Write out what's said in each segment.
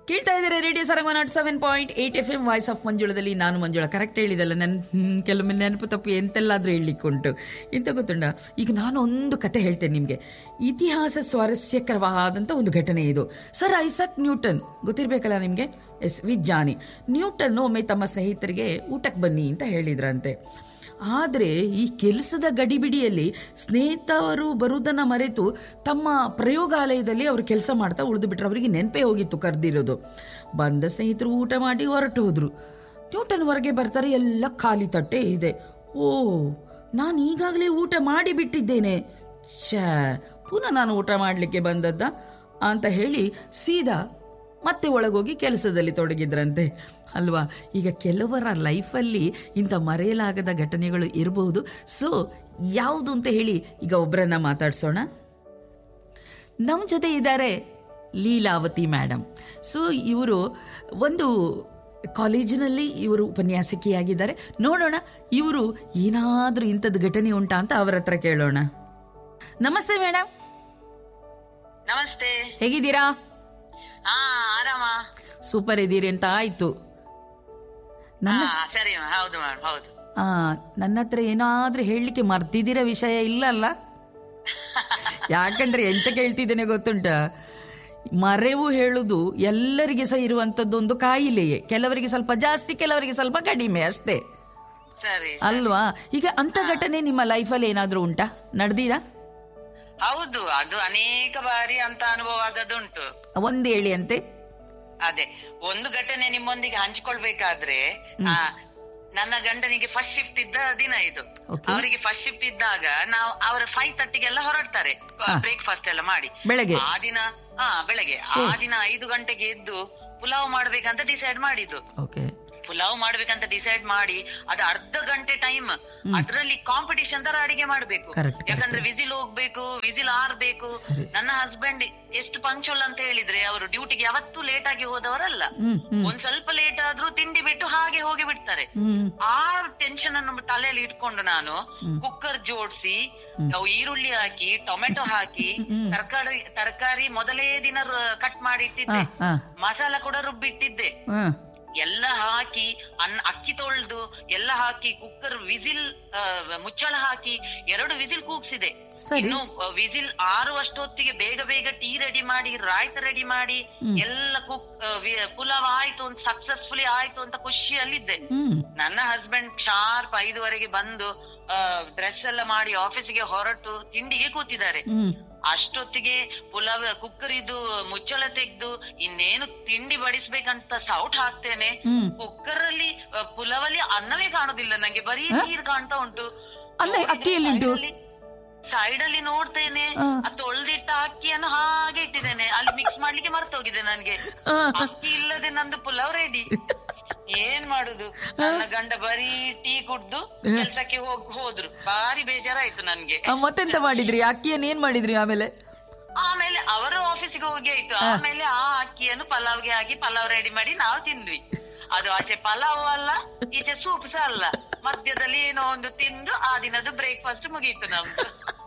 ಕೇಳ್ತಾ ಇದ್ದಾರೆ radio Saranga nought seven point eight F M voice of ಮಂಜುಳದಲ್ಲಿ ನಾನು ಮಂಜುಳ ಕರೆಕ್ಟ್ ಹೇಳಿದಲ್ಲ ನನ್ನ ಹ್ಮ್, ಕೆಲವೊಮ್ಮೆ ನೆನಪು ತಪ್ಪು ಎಂತೆಲ್ಲಾದರೂ ಹೇಳಲಿಕ್ಕುಂಟು ಎಂತ ಗೊತ್ತುಂಡ ಈಗ ನಾನು ಒಂದು ಕತೆ ಹೇಳ್ತೇನೆ ನಿಮಗೆ ಇತಿಹಾಸ ಸ್ವಾರಸ್ಯಕರವಾದಂಥ ಒಂದು ಘಟನೆ ಇದು ಸರ್ ಐಸಕ್ ನ್ಯೂಟನ್ ಗೊತ್ತಿರಬೇಕಲ್ಲ ನಿಮಗೆ ಎಸ್ ವಿಜ್ಞಾನಿ ನ್ಯೂಟನ್ ಒಮ್ಮೆ ತಮ್ಮ ಸ್ನೇಹಿತರಿಗೆ ಊಟಕ್ಕೆ ಬನ್ನಿ ಅಂತ ಹೇಳಿದ್ರಂತೆ ಆದರೆ ಈ ಕೆಲಸದ ಗಡಿಬಿಡಿಯಲ್ಲಿ ಸ್ನೇಹಿತರು ಬರುವುದನ್ನು ಮರೆತು ತಮ್ಮ ಪ್ರಯೋಗಾಲಯದಲ್ಲಿ ಅವರು ಕೆಲಸ ಮಾಡ್ತಾ ಉಳಿದು ಬಿಟ್ರು ಅವರಿಗೆ ನೆನಪೇ ಹೋಗಿತ್ತು ಕರೆದಿರೋದು ಬಂದ ಸ್ನೇಹಿತರು ಊಟ ಮಾಡಿ ಹೊರಟು ಹೋದ್ರು ನ್ಯೂಟನ್ ಹೊರಗೆ ಬರ್ತಾರೆ ಎಲ್ಲ ಖಾಲಿ ತಟ್ಟೆ ಇದೆ ಓ ನಾನು ಈಗಾಗಲೇ ಊಟ ಮಾಡಿ ಬಿಟ್ಟಿದ್ದೇನೆ ಛೇ ಪುನಃ ನಾನು ಊಟ ಮಾಡಲಿಕ್ಕೆ ಬಂದದ್ದ ಅಂತ ಹೇಳಿ ಸೀದಾ ಮತ್ತೆ ಒಳಗೋಗಿ ಕೆಲಸದಲ್ಲಿ ತೊಡಗಿದ್ರಂತೆ ಅಲ್ವಾ ಈಗ ಕೆಲವರ ಲೈಫಲ್ಲಿ ಇಂಥ ಮರೆಯಲಾಗದ ಘಟನೆಗಳು ಇರಬಹುದು ಸೊ ಯಾವುದು ಅಂತ ಹೇಳಿ ಈಗ ಒಬ್ಬರನ್ನ ಮಾತಾಡ್ಸೋಣ ನಮ್ಮ ಜೊತೆ ಇದ್ದಾರೆ ಲೀಲಾವತಿ ಮೇಡಮ್ ಸೊ ಇವರು ಒಂದು ಕಾಲೇಜಿನಲ್ಲಿ ಇವರು ಉಪನ್ಯಾಸಕಿಯಾಗಿದ್ದಾರೆ ನೋಡೋಣ ಇವರು ಏನಾದರೂ ಇಂಥದ್ದು ಘಟನೆ ಉಂಟಾ ಅಂತ ಅವರ ಹತ್ರ ಕೇಳೋಣ ನಮಸ್ತೆ ಮೇಡಮ್ ನಮಸ್ತೆ ಹೇಗಿದ್ದೀರಾ ಹಾ ಆರಾಮ ಸೂಪರ್ ಇದ್ದೀರಿ ಅಂತ ಆಯ್ತು ನನ್ನ ಹಾ ಸರಿ ಮಾ ಹೌದು ಮೇಡಮ್ ಹೌದು ಆ, ನನ್ನ ಹತ್ರ ಏನಾದ್ರೂ ಹೇಳಲಿಕ್ಕೆ ಮರ್ತಿದ್ದೀರ ವಿಷಯ ಇಲ್ಲ ಅಲ್ಲ ಯಾಕಂದ್ರೆ ಎಂತ ಕೇಳ್ತಿದ್ದೇನೆ ಗೊತ್ತುಂಟ ಮರೆವು ಹೇಳುದು ಎಲ್ಲರಿಗೆ ಸಹ ಇರುವಂತದ್ದು ಒಂದು ಕಾಯಿಲೆಯೇ ಕೆಲವರಿಗೆ ಸ್ವಲ್ಪ ಜಾಸ್ತಿ ಕೆಲವರಿಗೆ ಸ್ವಲ್ಪ ಕಡಿಮೆ ಅಷ್ಟೇ ಸರಿ ಅಲ್ವಾ ಈಗ ಅಂತ ಘಟನೆ ನಿಮ್ಮ ಲೈಫಲ್ಲಿ ಏನಾದ್ರೂ ಉಂಟಾ ನಡೆದಿದಾ ಹೌದು ಅದು ಅನೇಕ ಬಾರಿ ಅಂತ ಅನುಭವ ಆದದುಂಟು ಒಂದು ಹೇಳಿ ಅಂತೆ ಅದೇ ಒಂದು ಘಟನೆ ನಿಮ್ಮೊಂದಿಗೆ ಹಂಚಿಕೊಳ್ಬೇಕಾದ್ರೆ ಆ ನನ್ನ ಗಂಡನಿಗೆ ಫಸ್ಟ್ ಶಿಫ್ಟ್ ಇದ್ದ ದಿನ ಇದು Okay. ಅವರಿಗೆ ಫಸ್ಟ್ ಶಿಫ್ಟ್ ಇದ್ದಾಗ ನಾವು ಅವರ ಫೈವ್ ತರ್ಟಿಗೆಲ್ಲ ಹೊರಡ್ತಾರೆ ಬ್ರೇಕ್ಫಾಸ್ಟ್ ಎಲ್ಲ ಮಾಡಿ ಬೆಳಗ್ಗೆ ಆ ದಿನ ಹಾ ಬೆಳಗ್ಗೆ ಆ ದಿನ ಐದು ಗಂಟೆಗೆ ಎದ್ದು ಪುಲಾವ್ ಮಾಡ್ಬೇಕಂತ ಡಿಸೈಡ್ ಮಾಡಿದ್ದು ಓಕೆ ಪುಲಾವ್ ಮಾಡ್ಬೇಕಂತ ಡಿಸೈಡ್ ಮಾಡಿ ಅದು ಅರ್ಧ ಗಂಟೆ ಟೈಮ್ ಅದ್ರಲ್ಲಿ ಕಾಂಪಿಟಿಷನ್ ತರ ಅಡಿಗೆ ಮಾಡ್ಬೇಕು Correct, correct. ಯಾಕಂದ್ರೆ ವಿಸಿಲ್ ಹೋಗ್ಬೇಕು ವಿಸಿಲ್ ಆರ್ಬೇಕು ಸರಿ. ನನ್ನ ಹಸ್ಬೆಂಡ್ ಎಷ್ಟು ಪಂಚುಲ್ ಅಂತ ಹೇಳಿದ್ರೆ ಅವರು ಡ್ಯೂಟಿಗೆ ಯಾವತ್ತೂ ಲೇಟ್ ಆಗಿ ಹೋದವರಲ್ಲ ಹ್ಮ್ ಹ್ಮ್ ಒಂದ್ ಸ್ವಲ್ಪ ಲೇಟ್ ಆದ್ರೂ ತಿಂಡಿ ಬಿಟ್ಟು ಹಾಗೆ ಹೋಗಿ ಬಿಡ್ತಾರೆ ಹ್ಮ್ ಆ ಟೆನ್ಷನ್ ಅನ್ನು ತಲೆಯಲ್ಲಿ ಇಟ್ಕೊಂಡು ನಾನು ಕುಕ್ಕರ್ ಜೋಡಿಸಿ ಈರುಳ್ಳಿ ಹಾಕಿ ಟೊಮೆಟೊ ಹಾಕಿ ತರಕಾರಿ ತರಕಾರಿ ಮೊದಲೇ ದಿನ ಕಟ್ ಮಾಡಿ ಇಟ್ಟಿದ್ದೆ ಹಾ ಮಸಾಲ ಕೂಡ ರುಬ್ಬಿಟ್ಟಿದ್ದೆ ಹಾ ಎಲ್ಲ ಹಾಕಿ ಅನ್ನ ಅಕ್ಕಿ ತೊಳ್ದು ಎಲ್ಲ ಹಾಕಿ ಕುಕ್ಕರ್ ವಿಸಿಲ್ ಮುಚ್ಚಳ ಹಾಕಿ ಎರಡು ವಿಸಿಲ್ ಕೂಗ್ಸಿದೆ ಸರಿ. ಇನ್ನು ವಿಸಿಲ್ ಆರುವಷ್ಟೊತ್ತಿಗೆ ಬೇಗ ಬೇಗ ಟೀ ರೆಡಿ ಮಾಡಿ ರಾಯ್ತ ರೆಡಿ ಮಾಡಿ ಎಲ್ಲ ಕುಕ್ ಆ, ವಿ- ಪುಲಾವ್ ಆಯ್ತು ಅಂತ ಸಕ್ಸಸ್ಫುಲಿ ಆಯ್ತು ಅಂತ ಖುಷಿಯಲ್ಲಿದ್ದೆ ಹ್ಮ್ ನನ್ನ ಹಸ್ಬೆಂಡ್ ಶಾರ್ಪ್ ಐದುವರೆಗೆ ಬಂದು ಡ್ರೆಸ್ ಎಲ್ಲ ಮಾಡಿ ಆಫೀಸಿಗೆ ಹೊರಟು ತಿಂಡಿಗೆ ಕೂತಿದ್ದಾರೆ ಹ್ಮ್ ಅಷ್ಟೊತ್ತಿಗೆ ಪುಲಾವ್ ಕುಕ್ಕರ್ ಇದು ಮುಚ್ಚಳ ತೆಗ್ದು ಇನ್ನೇನು ತಿಂಡಿ ಬಡಿಸ್ಬೇಕಂತ ಸೌಟ್ ಹಾಕ್ತೇನೆ ಹ್ಮ್ ಕುಕ್ಕರ್ ಅಲ್ಲಿ ಆ, ಪುಲಾವ್ ಅಲ್ಲಿ ಅನ್ನವೇ ಕಾಣುದಿಲ್ಲ ನಂಗೆ ಬರೀ ನೀರ್ ಕಾಣ್ತಾ ಉಂಟು ಅನ್ನ ಅಕ್ಕಿ ಎಲ್ಲಿಂಟು? ಸೈಡ್ ಅಲ್ಲಿ ನೋಡ್ತೇನೆ ಆ. ಆ ತೊಳ್ದಿಟ್ಟ ಅಕ್ಕಿಯನ್ನು ಹಾಗೆ ಇಟ್ಟಿದ್ದೇನೆ ಅಲ್ಲಿ ಮಿಕ್ಸ್ ಮಾಡ್ಲಿಕ್ಕೆ ಮರ್ತೋಗಿದೆ ನನ್ಗೆ ಆ. ಅಕ್ಕಿ ಇಲ್ಲದೆ ನಂದು ಪುಲಾವ್ ರೆಡಿ ಏನ್ ಮಾಡುದು ನನ್ನ ಗಂಡ ಬರೀ ಟೀ ಕುಡ್ದು ಕೆಲ್ಸಕ್ಕೆ ಹೋಗ್ ಹೋದ್ರು ಬಾರಿ ಬೇಜಾರಾಯ್ತು ನನ್ಗೆ ಆ, ಮತ್ತೆಂತ ಮಾಡಿದ್ರಿ ಅಕ್ಕಿಯನ್ನು ಏನ್ ಮಾಡಿದ್ರಿ ಆಮೇಲೆ ಆಮೇಲೆ ಅವರು ಆಫೀಸಿಗೆ ಹೋಗಿ ಆಯ್ತು ಆಮೇಲೆ ಆ ಅಕ್ಕಿಯನ್ನು ಪಲಾವ್ಗೆ ಹಾಕಿ ಪಲಾವ್ ರೆಡಿ ಮಾಡಿ ನಾವು ತಿಂದ್ವಿ ಅದು ಆಚೆ ಪಲಾವ್ ಅಲ್ಲ ಈಚೆ ಸೂಪ್ ಸಹ ಅಲ್ಲ ಮಧ್ಯದಲ್ಲಿ ಏನೋ ಒಂದು ತಿಂದು ಆ ದಿನದ್ದು ಬ್ರೇಕ್ಫಾಸ್ಟ್ ಮುಗೀತು ನಮ್ದು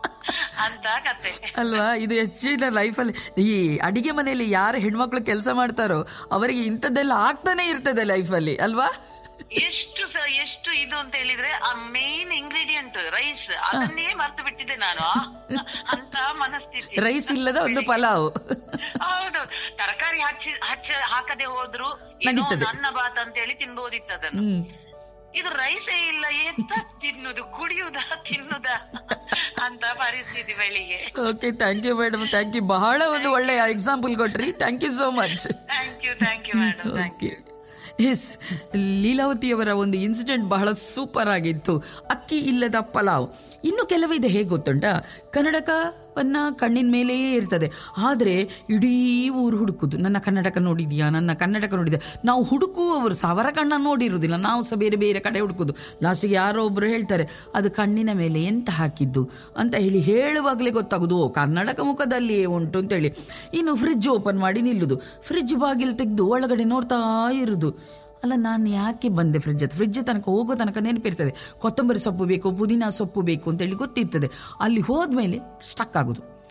ಅಂತ ಕತೆ ಅಲ್ವಾ ಇದು ಹೆಚ್ಚಿನ ಲೈಫಲ್ಲಿ ಈ ಅಡಿಗೆ ಮನೆಯಲ್ಲಿ ಯಾರು ಹೆಣ್ಮಕ್ಳು ಕೆಲಸ ಮಾಡ್ತಾರೋ ಅವರಿಗೆ ಇಂಥದ್ದೆಲ್ಲ ಆಗ್ತಾನೆ ಇರ್ತದೆ ಲೈಫಲ್ಲಿ ಅಲ್ವಾ ಎಷ್ಟು ಸ ಎಷ್ಟು ಇದು ಅಂತ ಹೇಳಿದ್ರೆ ಆ ಮೇನ್ ಇಂಗ್ರೀಡಿಯಂಟ್ ರೈಸ್ ಅದನ್ನೇ ಮರ್ತು ಬಿಟ್ಟಿದ್ದೆ ನಾನು ಆ, ಅಂತ ಮನಸ್ಥಿತಿ ರೈಸ್ ಇಲ್ಲದ ಒಂದು ಪಲಾವ್ ಹೌದು ತರಕಾರಿ ಹಚ್ಚಿ ಹಚ್ಚ ಹಾಕದೆ ಹೋದ್ರು ಏನೋ ನಡೀತದೆ. ನನ್ನ ಬಾತ್ ಅಂತ ಹೇಳಿ ತಿನ್ಬೋದಿತ್ತು ಅದನ್ನು ಹ್ಮ್ ಇದು ರೈಸೇ ಇಲ್ಲ ಎಂತ ತಿನ್ನುದು ಕುಡಿಯುದ ತಿನ್ನುದ ಅಂತ ಪರಿಸ್ಥಿತಿ ಬೆಳಿಗ್ಗೆ okay thank you madam thank you ಬಹಳ ಒಂದು ಒಳ್ಳೆಯ ಎಕ್ಸಾಂಪಲ್ ಕೊಟ್ರಿ thank you so much thank you thank you madam thank okay S ಲೀಲಾವತಿಯವರ ಒಂದು ಇನ್ಸಿಡೆಂಟ್ ಬಹಳ ಸೂಪರ್ ಆಗಿತ್ತು ಅಕ್ಕಿ ಇಲ್ಲದ ಪಲಾವ್ ಇನ್ನು ಕೆಲವಿದೆ ಹೇಗೆ ಗೊತ್ತುಂಟಾ ಕನ್ನಡಕವನ್ನ ಕಣ್ಣಿನ ಮೇಲೆಯೇ ಇರ್ತದೆ ಆದರೆ ಇಡೀ ಊರು ಹುಡುಕುದು ನನ್ನ ಕನ್ನಡಕ ನೋಡಿದ್ಯಾ ನನ್ನ ಕನ್ನಡಕ ನೋಡಿದ್ಯಾ ನಾವು ಹುಡುಕುವವರು ಸಾವಿರ ಕಣ್ಣನ್ನು ನೋಡಿರುವುದಿಲ್ಲ ನಾವು ಸಹ ಬೇರೆ ಬೇರೆ ಕಡೆ ಹುಡುಕುದು ಲಾಸ್ಟಿಗೆ ಯಾರೋ ಒಬ್ರು ಹೇಳ್ತಾರೆ ಅದು ಕಣ್ಣಿನ ಮೇಲೆ ಎಂತ ಹಾಕಿದ್ದು ಅಂತ ಹೇಳಿ ಹೇಳುವಾಗಲೇ ಗೊತ್ತಾಗುದು ಓ ಕನ್ನಡಕ ಮುಖದಲ್ಲಿಯೇ ಉಂಟು ಅಂತೇಳಿ ಇನ್ನು ಫ್ರಿಡ್ಜ್ ಓಪನ್ ಮಾಡಿ ನಿಲ್ಲುದು ಫ್ರಿಡ್ಜ್ ಬಾಗಿಲು ತೆಗೆದು ಒಳಗಡೆ ನೋಡ್ತಾ ಇರುದು ಅಲ್ಲ ನಾನು ಯಾಕೆ ಬಂದೆ ಫ್ರಿಡ್ಜ್ ಹತ್ರ ಫ್ರಿಡ್ಜ್ ತನಕ ಹೋಗೋ ತನಕ ನೆನಪಿರ್ತದೆ ಕೊತ್ತಂಬರಿ ಸೊಪ್ಪು ಬೇಕು ಪುದೀನ ಸೊಪ್ಪು ಬೇಕು ಅಂತೇಳಿ ಗೊತ್ತಿರ್ತದೆ ಅಲ್ಲಿ ಹೋದ್ಮೇಲೆ ಸ್ಟಕ್ ಆಗೋದು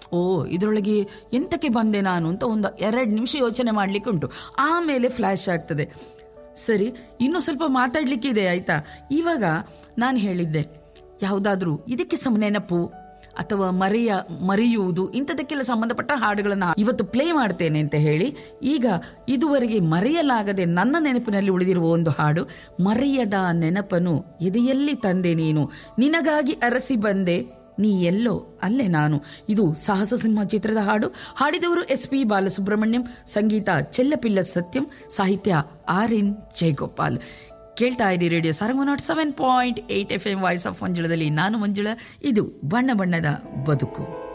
ಓ ಇದರೊಳಗೆ ಎಂತಕ್ಕೆ ಬಂದೆ ನಾನು ಅಂತ ಒಂದು ಎರಡು ನಿಮಿಷ ಯೋಚನೆ ಮಾಡ್ಲಿಕ್ಕೆ ಉಂಟು ಆಮೇಲೆ ಫ್ಲ್ಯಾಶ್ ಆಗ್ತದೆ ಸರಿ ಇನ್ನು ಸ್ವಲ್ಪ ಮಾತಾಡ್ಲಿಕ್ಕಿದೆ ಆಯ್ತಾ ಇವಾಗ ನಾನು ಹೇಳಿದ್ದೆ ಯಾವುದಾದ್ರೂ ಇದಕ್ಕೆ ಸಮ ನೆನಪು ಅಥವಾ ಮರೆಯ ಮರೆಯುವುದು ಇಂಥದಕ್ಕೆಲ್ಲ ಸಂಬಂಧಪಟ್ಟ ಹಾಡುಗಳನ್ನು ಇವತ್ತು ಪ್ಲೇ ಮಾಡ್ತೇನೆ ಅಂತ ಹೇಳಿ ಈಗ ಇದುವರೆಗೆ ಮರೆಯಲಾಗದೆ ನನ್ನ ನೆನಪಿನಲ್ಲಿ ಉಳಿದಿರುವ ಒಂದು ಹಾಡು ಮರೆಯದ ನೆನಪನು ಎದೆಯಲ್ಲಿ ತಂದೆ ನೀನು ನಿನಗಾಗಿ ಅರಸಿ ಬಂದೆ ನೀ ಎಲ್ಲೋ ಅಲ್ಲೇ ನಾನು ಇದು ಸಾಹಸ ಸಿಂಹ ಚಿತ್ರದ ಹಾಡು ಹಾಡಿದವರು ಎಸ್ ಪಿ ಬಾಲಸುಬ್ರಹ್ಮಣ್ಯಂ ಸಂಗೀತ ಚೆಲ್ಲಪಿಲ್ಲ ಸತ್ಯಂ ಸಾಹಿತ್ಯ ಆರ್ ಎನ್ ಜಯಗೋಪಾಲ್ ಕೇಳ್ತಾ ಇರಿ radio Sarang nought seven point eight F M voice of ಮಂಜುಳದಲ್ಲಿ ನಾನು ಮಂಜುಳ ಇದು ಬಣ್ಣ ಬಣ್ಣದ ಬದುಕು